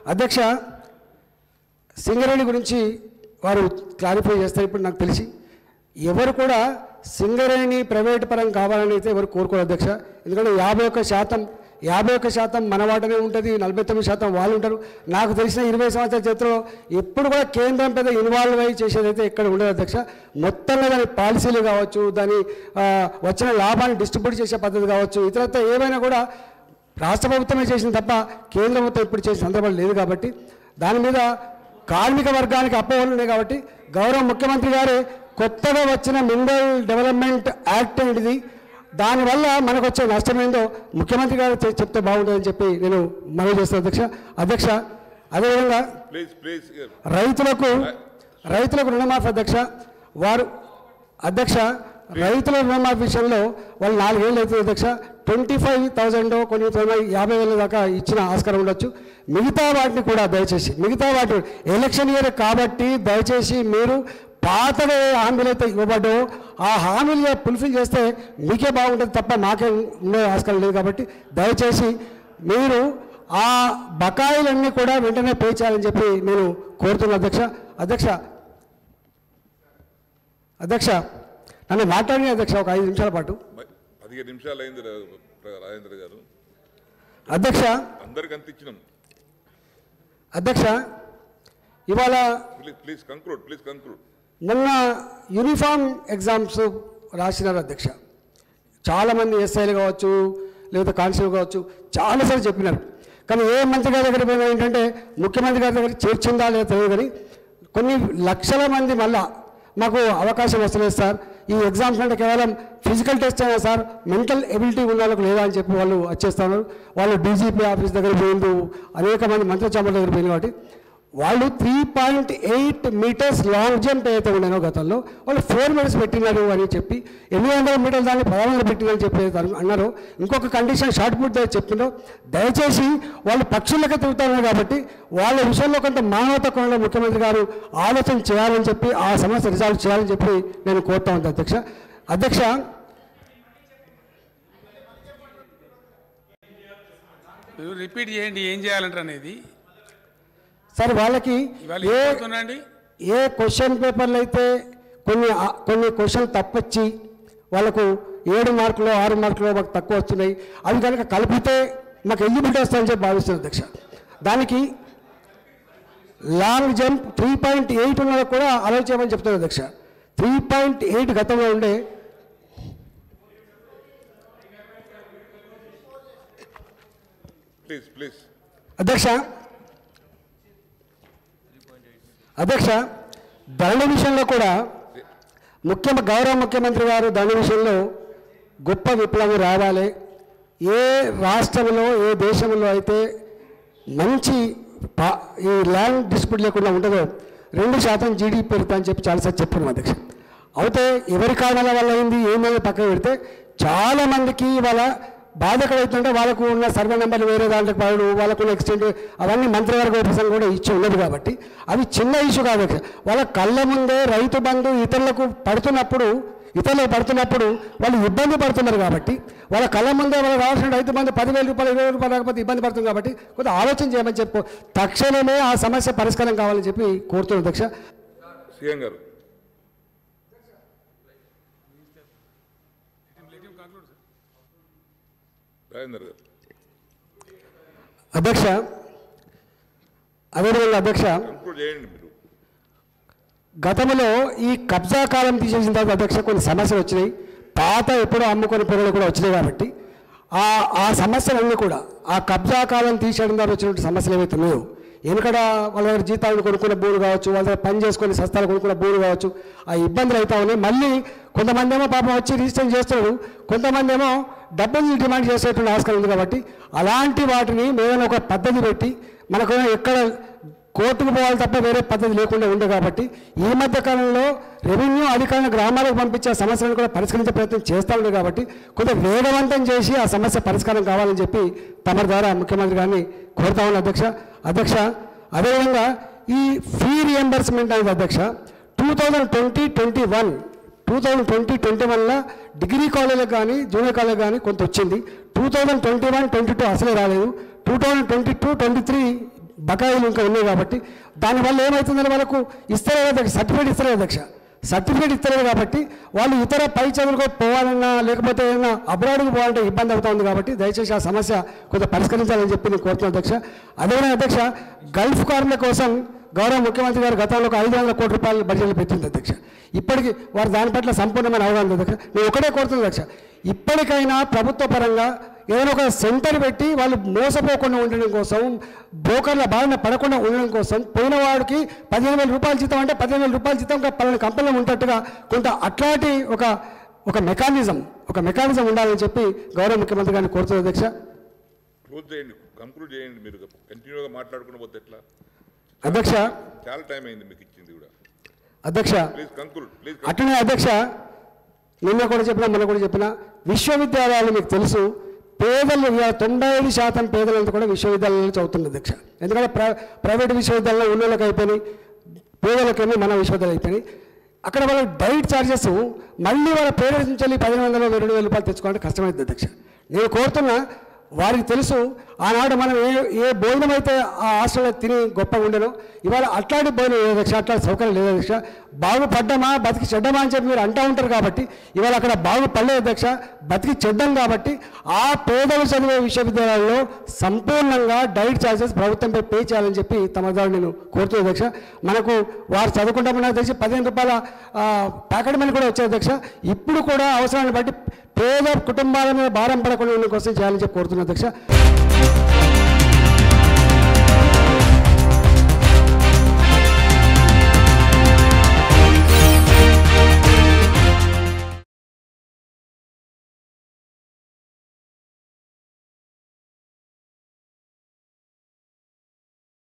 అధ్యక్ష సింగరేణి గురించి వారు క్లారిఫై చేస్తారు ఇప్పుడు నాకు తెలిసి ఎవరు కూడా సింగరేణి ప్రైవేట్ పరం కావాలని అయితే ఎవరు కోరుకోరు అధ్యక్ష ఎందుకంటే యాభై ఒక్క శాతం యాభై ఒక్క శాతం మన వాటనే ఉంటుంది నలభై తొమ్మిది శాతం వాళ్ళు ఉంటారు నాకు తెలిసిన ఇరవై సంవత్సరాల చరిత్రలో ఎప్పుడు కూడా కేంద్రం పెద్ద ఇన్వాల్వ్ అయ్యి చేసేదైతే ఎక్కడ ఉండదు అధ్యక్ష మొత్తంగా దాని పాలసీలు కావచ్చు దాని ఆ, వచ్చిన లాభాన్ని డిస్ట్రిబ్యూట్ చేసే పద్ధతి కావచ్చు ఇతరత్ర ఏమైనా కూడా రాష్ట్ర ప్రభుత్వమే చేసింది తప్ప కేంద్ర ప్రభుత్వం ఇప్పుడు చేసిన సందర్భం లేదు కాబట్టి దాని మీద కార్మిక వర్గానికి అపోహలు ఉన్నాయి కాబట్టి గౌరవ ముఖ్యమంత్రి గారే కొత్తగా వచ్చిన మినరల్ డెవలప్మెంట్ యాక్ట్ అనేది దానివల్ల మనకు వచ్చే నష్టం ఏందో ముఖ్యమంత్రి గారు చె- చెప్తే బాగుంటుందని చెప్పి నేను మనవి చేస్తాను అధ్యక్ష అధ్యక్ష అదేవిధంగా ప్లీజ్ ప్లీజ్ రైతులకు రైతులకు రుణమాఫీ అధ్యక్ష వారు అధ్యక్ష రైతుల రుణమాఫీ విషయంలో వాళ్ళు నాలుగేళ్ళు అవుతుంది అధ్యక్ష ట్వంటీ ఫైవ్ థౌజండ్ కొన్ని తొంభై యాభై వేల దాకా ఇచ్చిన ఆస్కారం ఉండొచ్చు మిగతా వాటిని కూడా దయచేసి మిగతా వాటి ఎలక్షన్ ఇయర్ కాబట్టి దయచేసి మీరు పాతగా ఏ హామీలు అయితే ఇవ్వబడ్డో ఆ హామీలు ఫుల్ఫిల్ చేస్తే మీకే బాగుంటుంది తప్ప మాకే ఉండే ఆస్కారం లేదు కాబట్టి దయచేసి మీరు ఆ బకాయిలన్నీ కూడా వెంటనే పే చేయాలని చెప్పి నేను కోరుతున్నాను అధ్యక్ష అధ్యక్ష అధ్యక్ష నన్ను మాట్లాడిన అధ్యక్ష ఒక ఐదు నిమిషాల పాటు పదిహేను నిమిషాలు అయింది రా- రా- రాజేంద్ర గారు అధ్యక్ష అందరికి అంత ఇచ్చినాం అధ్యక్ష ఇవాళ please please conclude please conclude మొన్న యూనిఫామ్ ఎగ్జామ్స్ రాసినారు అధ్యక్ష చాలామంది ఎస్ఐలు కావచ్చు లేదా కానిస్టేబుల్ కావచ్చు చాలాసార్లు చెప్పినారు కానీ ఏ మంత్రి గారి దగ్గర పోయినా ఏంటంటే ముఖ్యమంత్రి గారి దగ్గర చేర్చిందా లేదా తెలియదు కానీ కొన్ని లక్షల మంది మళ్ళా మాకు అవకాశం వస్తలేదు సార్ ఈ ఎగ్జామ్స్ అంటే కేవలం ఫిజికల్ టెస్ట్ అయినా సార్ మెంటల్ ఎబిలిటీ ఉన్న వాళ్ళకి లేదా అని చెప్పి వాళ్ళు వచ్చేస్తున్నారు వాళ్ళు డీజీపీ ఆఫీస్ దగ్గర పోయిండు అనేక మంది మంత్రి చాంబర్ దగ్గర పోయింది కాబట్టి వాళ్ళు three point eight metres long jump ఏదైతే ఉన్నానో గతంలో వాళ్ళు ఫోర్ మినిట్స్ పెట్టినారు అని చెప్పి ఎనిమిది వందల మీటర్లు దాన్ని పదహారు వందలు పెట్టినారని చెప్పి ఏదైతే అన్న- అన్నారో ఇంకొక కండిషన్ షార్ట్ పుట్ దగ్గర చెప్తున్నారో దయచేసి వాళ్ళు పక్షులకే తిరుగుతున్నారు కాబట్టి వాళ్ళ విషయంలో కొంత మానవత కోణంలో ముఖ్యమంత్రి గారు ఆలోచన చేయాలని చెప్పి ఆ సమస్య రిజాల్వ్ చేయాలని చెప్పి నేను కోరుతా ఉంటాను అధ్యక్ష అధ్యక్ష మీరు రిపీట్ చేయండి ఏం చేయాలంటారు అనేది సార్ వాళ్ళకి ఇవాళ ఏ ఏమవుతుందండి ఏ క్వశ్చన్ పేపర్లు అయితే కొన్ని ఆ- కొన్ని క్వశ్చన్ తప్పొచ్చి వాళ్ళకు ఏడు మార్కులు ఆరు మార్కులు మాకు తక్కువ వస్తున్నాయి అవి కనుక కలిపితే మాకు ఎలిజిబిలిటీ వస్తుందని చెప్పి భావిస్తున్నాను అధ్యక్ష దానికి long jump three point eight ఉన్నది కూడా అలౌ చేయమని చెప్తున్నాను అధ్యక్ష త్రీ పాయింట్ ఎయిట్ గతంలో ఉండే ప్లీజ్ ప్లీజ్ అధ్యక్ష అధ్యక్ష దండ విషయంలో కూడా ముఖ్య గౌరవ ముఖ్యమంత్రి గారు దండ విషయంలో గొప్ప విప్లవం రావాలి ఏ రాష్ట్రంలో ఏ దేశంలో అయితే మంచి పా- ఈ ల్యాండ్ డిస్ప్యూట్ లేకుండా ఉంటుందో రెండు శాతం జీడీపీ పెరుగుతా అని చెప్పి చాలాసార్లు చెప్పుకున్నాం అధ్యక్ష అయితే ఎవరి కారణాల వల్ల అయింది ఏమైంది పక్కన పెడితే చాలా మందికి వాళ్ళ బాధ ఎక్కడైతుంటే వాళ్ళకు ఉన్న సర్వే నెంబర్లు వేరే దాంట్లోకి పాడు వాళ్ళకు ఉన్న ఎక్స్టెంట్ అవన్నీ మంత్రివర్గ ఉపసంఘం కూడా ఇచ్చి ఉన్నది కాబట్టి అవి చిన్న ఇష్యూ కాదు అధ్యక్ష. వాళ్ళ కళ్ళ ముందే రైతు బంధు ఇతరులకు పడుతున్నప్పుడు ఇతరులకు పడుతున్నప్పుడు వాళ్ళు ఇబ్బంది పడుతున్నారు కాబట్టి వాళ్ళ కళ్ళ ముందే వాళ్ళకి రావాల్సిన రైతు బంధు పదివేల రూపాయలు ఇరవై రూపాయలు రాకపోతే ఇబ్బంది పడుతుంది కాబట్టి కొంచెం ఆలోచన చేయమని చెప్పు తక్షణమే ఆ సమస్య పరిష్కారం కావాలని చెప్పి కోరుతున్నాను అధ్యక్ష సీఎం గారు రాజేందర్ గారు అధ్యక్ష అదేవిధంగా అధ్యక్ష కంక్లూడ్ చేయండి మీరు గతంలో ఈ కబ్జా కాలం తీసేసిన తర్వాత అధ్యక్ష కొన్ని సమస్యలు వచ్చినాయి పాత ఎప్పుడో అమ్ముకొని పొరలు కూడా వచ్చినాయి కాబట్టి ఆ ఆ సమస్యలన్నీ కూడా ఆ కబ్జా కాలం తీసేయడం ద్వారా వచ్చినటువంటి సమస్యలు ఏవైతే ఉన్నాయో వెనుకడ వాళ్ళ దగ్గర జీతాలు కొనుక్కున్న భూములు కావచ్చు వాళ్ళ దగ్గర పని చేసుకొని సస్తాలు కొనుక్కున్న భూములు కావచ్చు ఆ ఇబ్బందులు అవుతా ఉన్నాయి మళ్ళీ కొంతమంది ఏమో పాపం వచ్చి రిజిస్టర్ చేస్తున్నారు కొంతమంది ఏమో డబ్బులు డిమాండ్ చేసేటువంటి ఆస్కారం ఉంది కాబట్టి అలాంటి వాటిని మేమైనా ఒక పద్ధతి పెట్టి మనకు ఎక్కడ కోర్టుకు పోవాలి తప్ప వేరే పద్ధతి లేకుండా ఉంది కాబట్టి ఈ మధ్య కాలంలో రెవెన్యూ అధికారులను గ్రామాలకు పంపించే సమస్యలను కూడా పరిష్కరించే ప్రయత్నం చేస్తూ ఉంది కాబట్టి కొంత వేగవంతం చేసి ఆ సమస్య పరిష్కారం కావాలని చెప్పి తమరి ద్వారా ముఖ్యమంత్రి గారిని కోరుతా ఉన్న అధ్యక్ష అధ్యక్ష అదేవిధంగా ఈ ఫీ రియంబర్స్మెంట్ అనేది అధ్యక్ష two thousand twenty twenty one two thousand twenty ట్వంటీ వన్లో డిగ్రీ కాలేజీలకు కానీ జూనియర్ కాలేజ్ కానీ కొంత వచ్చింది two thousand twenty one twenty two అసలే రాలేదు two thousand twenty two twenty three బకాయిలు ఇంకా ఉన్నాయి కాబట్టి దానివల్ల ఏమవుతుందని వాళ్ళకు ఇస్తలేదు అధ్యక్ష సర్టిఫికేట్ ఇస్తలేదు అధ్యక్ష సర్టిఫికేట్ ఇస్తలేదు కాబట్టి వాళ్ళు ఇతర పై చదువులకు పోవాలన్నా లేకపోతే ఏదైనా అబ్రాడ్కి పోవాలంటే ఇబ్బంది అవుతుంది కాబట్టి దయచేసి ఆ సమస్య కొంత పరిష్కరించాలని చెప్పి నేను కోరుతున్నాను అధ్యక్ష అదేవిధంగా అధ్యక్ష గల్ఫ్ కార్ల కోసం గౌరవ ముఖ్యమంత్రి గారు గతంలో ఒక ఐదు వందల కోట్ల రూపాయల బడ్జెట్ పెట్టింది అధ్యక్ష ఇప్పటికి వారు దాని పట్ల సంపూర్ణమైన అవగాహన ఉంది అధ్యక్ష నేను ఒకటే కోరుతున్నాను అధ్యక్ష ఇప్పటికైనా ప్రభుత్వ పరంగా ఏదైనా ఒక సెంటర్ పెట్టి వాళ్ళు మోసపోకుండా ఉండడం కోసం బ్రోకర్ల బారిన పడకుండా ఉండడం కోసం పోయిన వాడికి పదిహేను వేల రూపాయలు జీతం అంటే పదిహేను వేల రూపాయల జీతం ఒక పలానా కంపెనీలో ఉంటట్టుగా కొంత అట్లాంటి ఒక ఒక మెకానిజం ఒక మెకానిజం ఉండాలని చెప్పి గౌరవ ముఖ్యమంత్రి గారిని కోరుతున్నారు అధ్యక్ష క్లోజ్ చేయండి కంక్లూడ్ చేయండి మీరు కంటిన్యూగా మాట్లాడుకుని పోతే ఎట్లా అధ్యక్ష చాలా టైం అయింది మీకు ఇచ్చింది కూడా అధ్యక్ష ప్లీజ్ కంక్లూడ్ ప్లీజ్ అట్లనే అధ్యక్ష నిన్న కూడా చెప్పిన మొన్న కూడా చెప్పిన విశ్వవిద్యాలయాలు మీకు తెలుసు పేదలు ఇవాళ తొంభై ఐదు శాతం పేదలంతా కూడా విశ్వవిద్యాలయాలు చదువుతుంది అధ్యక్ష ఎందుకంటే ప్ర ప్రైవేట్ విశ్వవిద్యాలయంలో ఉన్నోళ్ళకి అయిపోయినాయి పేదలకేమో మన విశ్వవిద్యాలయం అయిపోయినాయి అక్కడ వాళ్ళ డైట్ ఛార్జెస్ మళ్ళీ వాళ్ళ పేరెంట్స్ నుంచి వెళ్ళి పదిహేను వందలు రెండు వేల రూపాయలు తెచ్చుకోవాలంటే కష్టమైంది అధ్యక్ష నేను కోరుతున్నా వారికి తెలుసు ఆనాడు మనం ఏ ఏ భోజనం అయితే ఆ హాస్టల్లో తిని గొప్పగా ఉండేనో ఇవాళ అట్లాంటి భోజనం లేదు అధ్యక్ష అట్లాంటి సౌకర్యం లేదు అధ్యక్ష బాగుపడ్డమా బతికి చెడ్డమా అని చెప్పి మీరు అంటూ ఉంటారు కాబట్టి ఇవాళ అక్కడ బాగుపడలేదు అధ్యక్ష బతికి చెడ్డం కాబట్టి ఆ పేదలు చదివే విశ్వవిద్యాలయాల్లో సంపూర్ణంగా డైట్ ఛార్జెస్ ప్రభుత్వంపై పే చేయాలని చెప్పి తమ ద్వారా నేను కోరుతున్నాను అధ్యక్ష మనకు వారు చదువుకుంటామని తెలిసి పదిహేను రూపాయల ఆ, ప్యాకెట్ మనీ కూడా వచ్చాయి అధ్యక్ష ఇప్పుడు కూడా అవసరాన్ని బట్టి పేద కుటుంబాల మీద భారం పడకుండా ఉండడం కోసం చేయాలని చెప్పి కోరుతున్నాను అధ్యక్ష